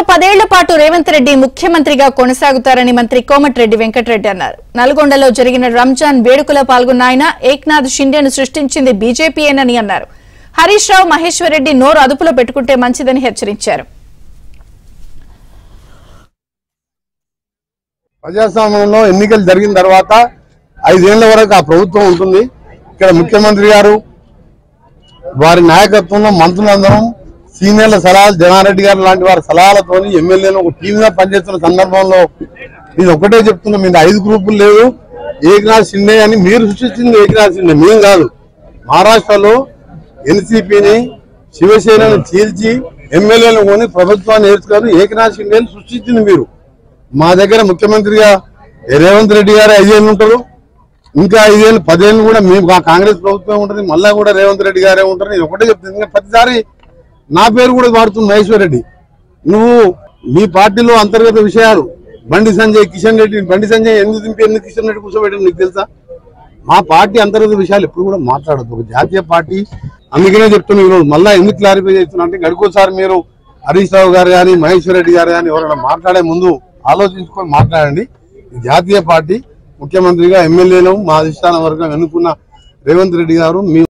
పదేళ్ల పాటు రేవంత్ రెడ్డి ముఖ్యమంత్రిగా కొనసాగుతారని మంత్రి కోమటిరెడ్డి వెంకటరెడ్డి అన్నారు నల్గొండలో జరిగిన రంజాన్ వేడుకలో పాల్గొన్న ఆయన ఏక్నాథ్ షిండేను సృష్టించింది బీజేపీయేనని అన్నారు హరీష్ రావు మహేశ్వర్ రెడ్డి నోరు అదుపులో పెట్టుకుంటే మంచిదని హెచ్చరించారు ప్రజాస్వామ్యంలో ఎన్నికలు జరిగిన తర్వాత ఐదేళ్ల వరకు ఆ ప్రభుత్వం ఉంటుంది ఇక్కడ ముఖ్యమంత్రి గారు వారి నాయకత్వంలో మంత్రులందరం సీనియర్ల సలహాలు జనారెడ్డి గారు లాంటి వారి సలహాలతో ఎమ్మెల్యేలు ఒక టీమ్ గా పనిచేస్తున్న సందర్భంలో నేను ఒకటే చెప్తున్నా మీద ఐదు గ్రూపులు లేవు ఏకనాథ్ షిండే అని మీరు సృష్టించింది ఏకనాథ్ షిండే మేము కాదు మహారాష్ట్రలో ఎన్సీపీని శివసేనను చీల్చి ఎమ్మెల్యేలను కొని ప్రభుత్వాన్ని నేర్చుకొని ఏకనాథ్ షిండేని సృష్టించింది మీరు మా దగ్గర ముఖ్యమంత్రిగా రేవంత్ రెడ్డి గారు ఐదేళ్ళు ఉంటారు ఇంకా ఐదేళ్ళు పదేళ్ళు కూడా మేము మా కాంగ్రెస్ ప్రభుత్వం ఉంటుంది మళ్ళా కూడా రేవంత్ రెడ్డి గారే ఉంటారు నేను ఒకటే చెప్తాను ఎందుకంటే ప్రతిసారి నా పేరు కూడా వాడుతుంది మహేశ్వర్ రెడ్డి నువ్వు మీ పార్టీలో అంతర్గత విషయాలు బండి సంజయ్ కిషన్ రెడ్డి బండి సంజయ్ ఎందుకు దింపి ఎందుకు కిషన్ రెడ్డి కూర్చోబెట్టారు నీకు తెలుసా మా పార్టీ అంతర్గత విషయాలు ఎప్పుడు కూడా మాట్లాడద్దు ఒక జాతీయ పార్టీ అందుకనే చెప్తున్నా ఈరోజు మళ్ళా ఎందుకు క్లారిఫై చేస్తున్నా అంటే గడుకోసారి మీరు హరీష్ రావు గారు కానీ మహేశ్వర్ రెడ్డి గారు కానీ ఎవరైనా మాట్లాడే ముందు ఆలోచించుకొని మాట్లాడండి ఇది జాతీయ పార్టీ ముఖ్యమంత్రిగా ఎమ్మెల్యేలు మా అధిష్టాన వర్గం ఎన్నుకున్న రేవంత్ రెడ్డి గారు మీ